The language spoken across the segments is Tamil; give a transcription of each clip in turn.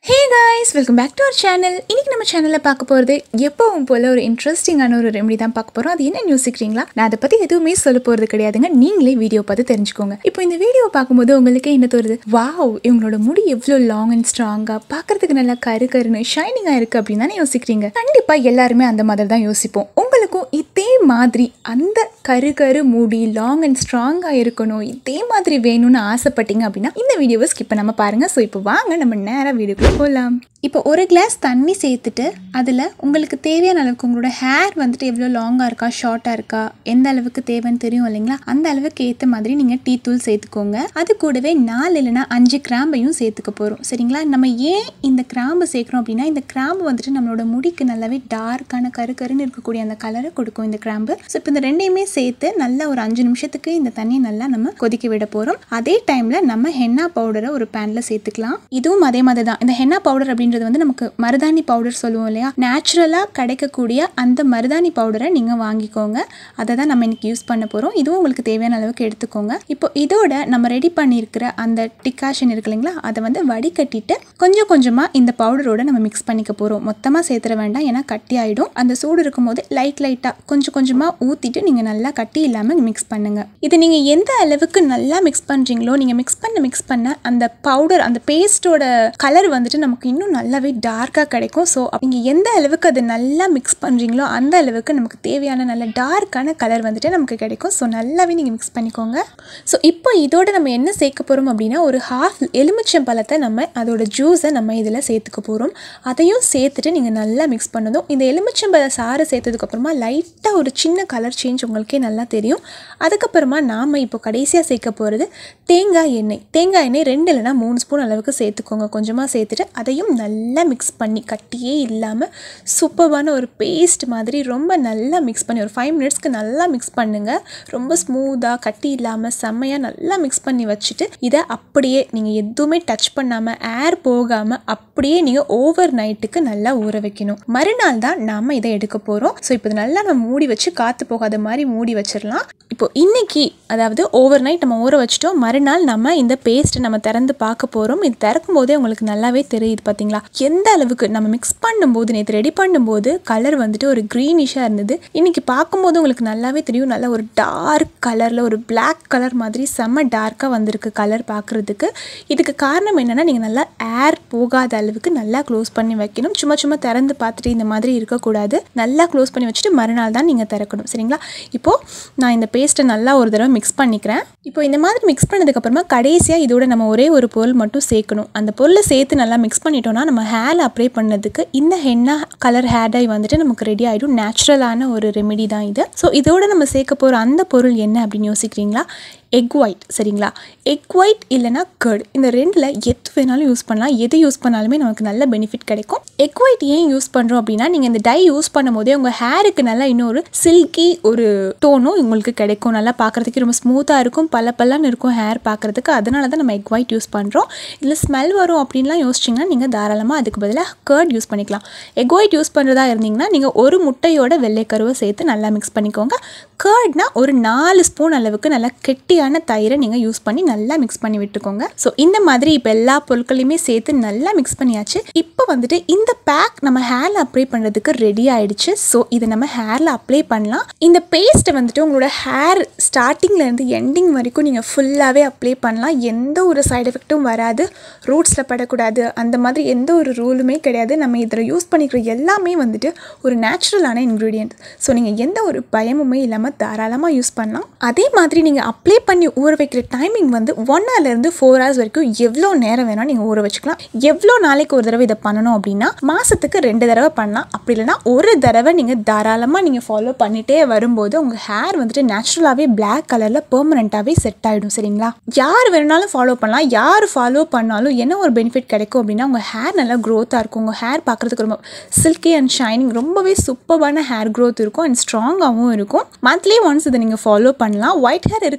hey guys welcome back to our channel இன்னைக்கு நம்ம சேனலில் பார்க்க போகிறது எப்பவும் போல ஒரு இன்ட்ரெஸ்டிங்கான ஒரு ரெமெடி தான் பார்க்க போகிறோம் அது என்ன யோசிக்கிறீங்களா நான் அதை பற்றி எதுவுமே சொல்ல போகிறது கிடையாதுங்க நீங்களே வீடியோ பார்த்து தெரிஞ்சுக்கோங்க இப்போ இந்த வீடியோ பார்க்கும்போது உங்களுக்கு என்ன தோணுது வாவ் இவங்களோட முடி எவ்வளோ லாங் அண்ட் ஸ்ட்ராங்காக பார்க்கறதுக்கு நல்லா கரு கருன்னு ஷைனிங்காக இருக்குது அப்படின்னு தானே யோசிக்கிறீங்க கண்டிப்பாக எல்லாருமே அந்த மாதிரி தான் யோசிப்போம் உங்களுக்கும் இதே மாதிரி அந்த கரு கரு முடி லாங் அண்ட் ஸ்ட்ராங்காக இருக்கணும் இதே மாதிரி வேணும்னு ஆசைப்பட்டீங்க அப்படின்னா இந்த வீடியோவை ஸ்கிப் பண்ணாமல் பாருங்கள் ஸோ இப்போ வாங்க நம்ம நேராக வீடியோக்குள்ள போகலாம் இப்போ ஒரு கிளாஸ் தண்ணி சேர்த்துட்டு அதில் உங்களுக்கு தேவையான அளவுக்கு உங்களோட ஹேர் வந்துட்டு எவ்வளோ லாங்காக இருக்கா ஷார்ட்டாக இருக்கா எந்த அளவுக்கு தேவைன்னு தெரியும் இல்லைங்களா அந்த அளவுக்கு ஏற்ற மாதிரி நீங்கள் டீ தூள் சேர்த்துக்கோங்க அது கூடவே நாலு இல்லைன்னா அஞ்சு கிராம்பையும் சேர்த்துக்க போகிறோம் சரிங்களா நம்ம ஏன் இந்த கிராம்பு சேர்க்குறோம் அப்படின்னா இந்த கிராம்பு வந்துட்டு நம்மளோட முடிக்கு நல்லாவே டார்க்கான கரு கருன்னு இருக்கக்கூடிய அந்த கலரை கொடுக்கும் இந்த கிராம்பு ஸோ இப்போ இந்த ரெண்டையுமே சேர்த்து நல்லா ஒரு அஞ்சு நிமிஷத்துக்கு இந்த தண்ணியை நல்லா நம்ம கொதிக்க விட போகிறோம் அதே டைமில் நம்ம ஹென்னா பவுடரை ஒரு பேனில் சேர்த்துக்கலாம் இதுவும் அதே மாதிரி தான் இந்த ஹென்னா பவுடர் அப்படின்றது வந்து நமக்கு மருதாணி பவுடர் சொல்லுவோம் இல்லையா நேச்சுரலாக கிடைக்கக்கூடிய அந்த மருதாணி பவுடரை நீங்கள் வாங்கிக்கோங்க அதை தான் நம்ம இன்னைக்கு யூஸ் பண்ண போகிறோம் இதுவும் உங்களுக்கு தேவையான அளவுக்கு எடுத்துக்கோங்க இப்போ இதோட நம்ம ரெடி பண்ணியிருக்கிற அந்த டிகாஷன் இருக்கு இல்லைங்களா அதை வந்து வடிகட்டிட்டு கொஞ்சம் கொஞ்சமாக இந்த பவுடரோட நம்ம மிக்ஸ் பண்ணிக்க போகிறோம் மொத்தமாக சேர்த்துற வேண்டாம் ஏன்னா கட்டி ஆகிடும் அந்த சூடு இருக்கும்போது லைட் லைட்டாக கொஞ்சம் கொஞ்சமாக ஊற்றிட்டு நீங்கள் நல்லா கட்டி இல்லாமல் மிக்ஸ் பண்ணுங்கள் இது நீங்கள் எந்த அளவுக்கு நல்லா மிக்ஸ் பண்ணுறீங்களோ நீங்கள் மிக்ஸ் பண்ண மிக்ஸ் பண்ண அந்த பவுடர் அந்த பேஸ்ட்டோட கலர் வந்துட்டு நமக்கு இன்னும் நல்லாவே டார்க்காக கிடைக்கும் ஸோ நீங்கள் எந்த அளவுக்கு அது நல்லா மிக்ஸ் பண்ணுறீங்களோ அந்த அளவுக்கு நமக்கு தேவையான நல்ல டார்க்கான கலர் வந்துட்டு நமக்கு கிடைக்கும் ஸோ நல்லாவே நீங்கள் மிக்ஸ் பண்ணிக்கோங்க ஸோ இப்போ இதோட நம்ம என்ன சேர்க்க போகிறோம் அப்படின்னா ஒரு ஹாஃப் எலுமிச்சம் பழத்தை நம்ம அதோட ஜூஸை நம்ம இதில் சேர்த்துக்க போகிறோம் அதையும் சேர்த்துட்டு நீங்கள் நல்லா மிக்ஸ் பண்ணதும் இந்த எலுமிச்சம்பழ சாறு சேர்த்ததுக்கப்புறமா லைட்டாக ஒரு சின்ன கலர் சேஞ்ச் உங்களுக்கே நல்லா தெரியும் அதுக்கப்புறமா நாம் இப்போ கடைசியாக சேர்க்க போகிறது தேங்காய் எண்ணெய் தேங்காய் எண்ணெய் ரெண்டு இல்லைனா மூணு ஸ்பூன் அளவுக்கு சேர்த்துக்கோங்க கொஞ்சமாக சேர்த்துட்டு அதையும் நல்லா மிக்ஸ் பண்ணி கட்டியே இல்லாமல் சூப்பர்வான ஒரு பேஸ்ட் மாதிரி ரொம்ப நல்லா மிக்ஸ் பண்ணி ஒரு ஃபைவ் மினிட்ஸ்க்கு நல்லா மிக்ஸ் பண்ணுங்கள் ரொம்ப ஸ்மூத்தாக கட்டி இல்லாமல் செம்மையாக நல்லா மிக்ஸ் பண்ணி வச்சுட்டு இதை அப்படியே நீங்கள் எதுவுமே டச் பண்ணாமல் ஏர் போகாமல் அப்படியே நீங்கள் ஓவர் நைட்டுக்கு நல்லா ஊற வைக்கணும் மறுநாள் தான் நாம் இதை எடுக்க போகிறோம் ஸோ இப்போ இதை நல்லா நம்ம மூடி வச்சு காற்று போகாத மாதிரி மூடி வச்சிடலாம் இப்போ இன்னைக்கு அதாவது ஓவர் நைட் நம்ம ஊற வச்சுட்டோம் மறுநாள் நம்ம இந்த பேஸ்ட்டை நம்ம திறந்து பார்க்க போகிறோம் இது திறக்கும் போதே உங்களுக்கு நல்லாவே தெரியுது பார்த்தீங்களா எந்த அளவுக்கு நம்ம மிக்ஸ் பண்ணும்போது நேற்று ரெடி பண்ணும்போது கலர் வந்துட்டு ஒரு க்ரீனிஷாக இருந்தது இன்னைக்கு பார்க்கும்போது உங்களுக்கு நல்லாவே தெரியும் நல்ல ஒரு டார்க் கலரில் ஒரு Black கலர் மாதிரி செம்ம டார்க்காக வந்திருக்கு கலர் பார்க்குறதுக்கு இதுக்கு காரணம் என்னென்னா நீங்கள் நல்லா ஏர் போகாத அளவுக்கு நல்லா க்ளோஸ் பண்ணி வைக்கணும் சும்மா சும்மா திறந்து பார்த்துட்டு இந்த மாதிரி இருக்கக்கூடாது நல்லா க்ளோஸ் பண்ணி வச்சுட்டு மறுநாள் தான் நீங்கள் திறக்கணும் சரிங்களா இப்போது நான் இந்த பேஸ்ட்டை நல்லா ஒரு தடவை மிக்ஸ் பண்ணிக்கிறேன் இப்போ இந்த மாதிரி மிக்ஸ் பண்ணதுக்கப்புறமா கடைசியாக இதோட நம்ம ஒரே ஒரு பொருள் மட்டும் சேர்க்கணும் அந்த பொருளை சேர்த்து நல்லா மிக்ஸ் பண்ணிட்டோம்னா நம்ம ஹேரில் அப்ளை பண்ணதுக்கு இந்த ஹென்னா கலர் ஹேர் டை வந்துட்டு நமக்கு ரெடி ஆகிடும் நேச்சுரலான ஒரு ரெமெடி தான் இது ஸோ இதோட நம்ம சேர்க்க போகிற அந்த பொருள் என்ன அப்படின்னு யோசிக்கிறீங்களா எக் ஒயிட் சரிங்களா எக் ஒயிட் இல்லைனா கர்ட் இந்த ரெண்டில் எது வேணாலும் யூஸ் பண்ணலாம் எது யூஸ் பண்ணாலுமே நமக்கு நல்ல பெனிஃபிட் கிடைக்கும் எக் ஒயிட் ஏன் யூஸ் பண்ணுறோம் அப்படின்னா நீங்கள் இந்த டை யூஸ் பண்ணும்போதே உங்கள் ஹேருக்கு நல்லா இன்னொரு சில்கி ஒரு டோனும் உங்களுக்கு கிடைக்கும் நல்லா பார்க்குறதுக்கு ரொம்ப ஸ்மூத்தாக இருக்கும் பல பல்லன்னு இருக்கும் ஹேர் பார்க்குறதுக்கு அதனால தான் நம்ம எக் ஒயிட் யூஸ் பண்ணுறோம் இதில் ஸ்மெல் வரும் அப்படின்லாம் யோசிச்சிங்கன்னா நீங்கள் தாராளமாக அதுக்கு பதிலாக கர்ட் யூஸ் பண்ணிக்கலாம் எக் ஒயிட் யூஸ் பண்ணுறதா இருந்தீங்கன்னா நீங்கள் ஒரு முட்டையோட வெள்ளைக்கருவை சேர்த்து நல்லா மிக்ஸ் பண்ணிக்கோங்க கர்ட்னா ஒரு நாலு ஸ்பூன் அளவுக்கு நல்லா கெட்டியான தயிரை நீங்கள் யூஸ் பண்ணி நல்லா மிக்ஸ் பண்ணி விட்டுக்கோங்க ஸோ இந்த மாதிரி இப்போ எல்லா பொருட்களையுமே சேர்த்து நல்லா மிக்ஸ் பண்ணியாச்சு இப்போ வந்துட்டு இந்த பேக் நம்ம ஹேரில் அப்ளை பண்ணுறதுக்கு ரெடி ஆயிடுச்சு ஸோ இதை நம்ம ஹேரில் அப்ளை பண்ணலாம் இந்த பேஸ்ட்டை வந்துட்டு உங்களோட ஹேர் ஸ்டார்டிங்லேருந்து எண்டிங் வரைக்கும் நீங்கள் ஃபுல்லாகவே அப்ளை பண்ணலாம் எந்த ஒரு சைடு எஃபெக்ட்டும் வராது ரூட்ஸில் படக்கூடாது அந்த மாதிரி எந்த ஒரு ரூலுமே கிடையாது நம்ம இதில் யூஸ் பண்ணிக்கிற எல்லாமே வந்துட்டு ஒரு நேச்சுரலான இன்க்ரீடியன்ட் ஸோ நீங்கள் எந்த ஒரு பயமுமே இல்லாமல் தாராளமாக யூஸ் பண்ணலாம் அதே மாதிரி நீங்கள் அப்ளை பண்ணி ஊற வைக்கிற டைமிங் வந்து ஒன் ஹவர்லேருந்து ஃபோர் ஹவர்ஸ் வரைக்கும் எவ்வளோ நேரம் வேணால் நீங்கள் ஊற வச்சுக்கலாம் எவ்வளோ நாளைக்கு ஒரு தடவை இதை பண்ணணும் அப்படின்னா மாதத்துக்கு ரெண்டு தடவை பண்ணலாம் அப்படி இல்லைன்னா ஒரு தடவை நீங்கள் தாராளமாக நீங்கள் ஃபாலோ பண்ணிகிட்டே வரும்போது உங்கள் ஹேர் வந்துட்டு நேச்சுரலாகவே பிளாக் கலரில் பெர்மனண்ட்டாகவே செட் ஆகிடும் சரிங்களா யார் வேணுனாலும் ஃபாலோ பண்ணலாம் யார் ஃபாலோ பண்ணாலும் என்ன ஒரு பெனிஃபிட் கிடைக்கும் அப்படின்னா உங்கள் ஹேர் நல்லா க்ரோத்தாக இருக்கும் உங்கள் ஹேர் பார்க்குறதுக்கு ரொம்ப சில்கி அண்ட் ஷைனிங் ரொம்பவே சூப்பரான ஹேர் க்ரோத் இருக்கும் அண்ட் ஸ்ட்ராங்காகவும் இருக்கும் மந்த்லி ஒன்ஸ் இதை நீங்கள் ஃபாலோ பண்ணலாம் ஒயிட் ஹேர் இருக்குது அப்படின்னு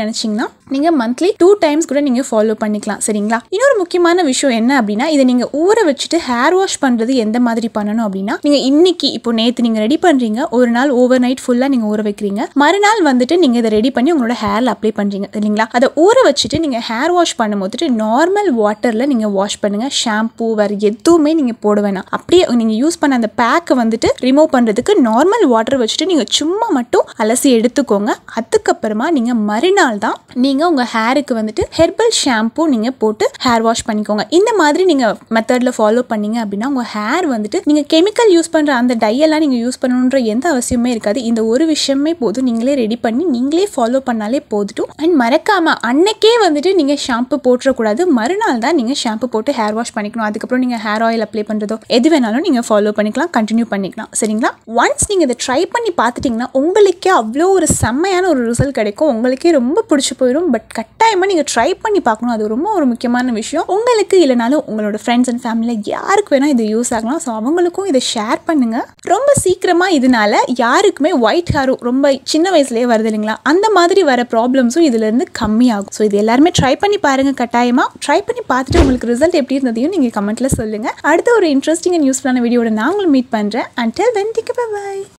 நினச்சிங்கன்னா நீங்கள் மந்த்லி டூ டைம்ஸ் கூட நீங்கள் ஃபாலோ பண்ணிக்கலாம் சரிங்களா இன்னொரு முக்கியமான விஷயம் என்ன அப்படின்னா இதை நீங்கள் ஊற வச்சுட்டு ஹேர் வாஷ் பண்ணுறது எந்த மாதிரி பண்ணணும் அப்படின்னா நீங்கள் இன்னைக்கு இப்போ நேற்று நீங்கள் ரெடி பண்ணுறீங்க ஒரு நாள் ஓவர் நைட் ஃபுல்லாக நீங்கள் ஊற வைக்கிறீங்க மறுநாள் வந்துட்டு நீங்கள் இதை ரெடி பண்ணி உங்களோட ஹேரில் அப்ளை பண்ணுறீங்க இல்லைங்களா அதை ஊற வச்சுட்டு நீங்கள் ஹேர் வாஷ் பண்ணும்போது நார்மல் வாட்டரில் நீங்கள் வாஷ் பண்ணுங்கள் ஷாம்பூ வேறு எதுவுமே நீங்கள் போட வேணாம் அப்படியே நீங்கள் யூஸ் பண்ண அந்த பேக்கை வந்துட்டு ரிமூவ் பண்ணுறதுக்கு நார்மல் வாட்டர் வச்சுட்டு நீங்கள் சும்மா மட்டும் அலசி எடுத்துக்கோங்க அதுக்கப்புறமா நீங்கள் மறுநாள் தான் நீங்கள் உங்கள் ஹேருக்கு வந்துட்டு ஹெர்பல் ஷாம்பூ நீங்கள் போட்டு ஹேர் வாஷ் பண்ணிக்கோங்க இந்த மாதிரி நீங்கள் மெத்தடில் ஃபாலோ பண்ணீங்க அப்படின்னா உங்கள் ஹேர் வந்துட்டு நீங்கள் கெமிக்கல் யூஸ் பண்ணுற அந்த டையெல்லாம் நீங்கள் யூஸ் பண்ணணுன்ற எந்த அவசியமே இருக்காது இந்த ஒரு விஷயமே போதும் நீங்களே ரெடி பண்ணி நீங்களே ஃபாலோ பண்ணாலே போதுட்டும் அண்ட் மறக்காமல் அன்னைக்கே வந்துட்டு நீங்கள் ஷாம்பு போட்டுறக்கூடாது மறுநாள் தான் நீங்கள் ஷாம்பு போட்டு ஹேர் வாஷ் பண்ணிக்கணும் அதுக்கப்புறம் நீங்கள் ஹேர் ஆயில் அப்ளை பண்ணுறதோ எது வேணாலும் நீங்கள் ஃபாலோ பண்ணிக்கலாம் கண்டினியூ பண்ணிக்கலாம் சரிங்களா ஒன்ஸ் நீங்கள் இதை ட்ரை பண்ணி பார்த்துட்டிங்கன்னா உங்களுக்கே அவ்வளோ ஒரு செம்மையான ஒரு ரிசல்ட் கிடைக்கும் உங்களுக்கே ரொம்ப பிடிச்சி போயிடும் பட் கட்டாயமாக நீங்கள் ட்ரை பண்ணி பார்க்கணும் அது ரொம்ப ஒரு முக்கியமான விஷயம் உங்களுக்கு இல்லைனாலும் உங்களோட ஃப்ரெண்ட்ஸ் அண்ட் ஃபேமிலியில் யாருக்கு வேணால் இது யூஸ் ஆகலாம் ஸோ அவங்களுக்கும் இதை ஷேர் பண்ணுங்கள் ரொம்ப சீக்கிரமாக இதனால யாருக்குமே ஒயிட் ஹேரும் ரொம்ப சின்ன வயசுலேயே வருது இல்லைங்களா அந்த மாதிரி வர ப்ராப்ளம்ஸும் இதுலேருந்து கம்மியாகும் ஸோ இது எல்லாருமே ட்ரை பண்ணி பாருங்கள் கட்டாயமாக ட்ரை பண்ணி பார்த்துட்டு உங்களுக்கு ரிசல்ட் எப்படி இருந்ததையும் நீங்கள் கமெண்ட்டில் சொல்லுங்கள் அடுத்த ஒரு இன்ட்ரெஸ்டிங் அண்ட் யூஸ்ஃபுல்லான வீடியோட நான் உங்களை மீட் பண்ணுறேன் அண்ட் டெல் வென் டிக்கு பை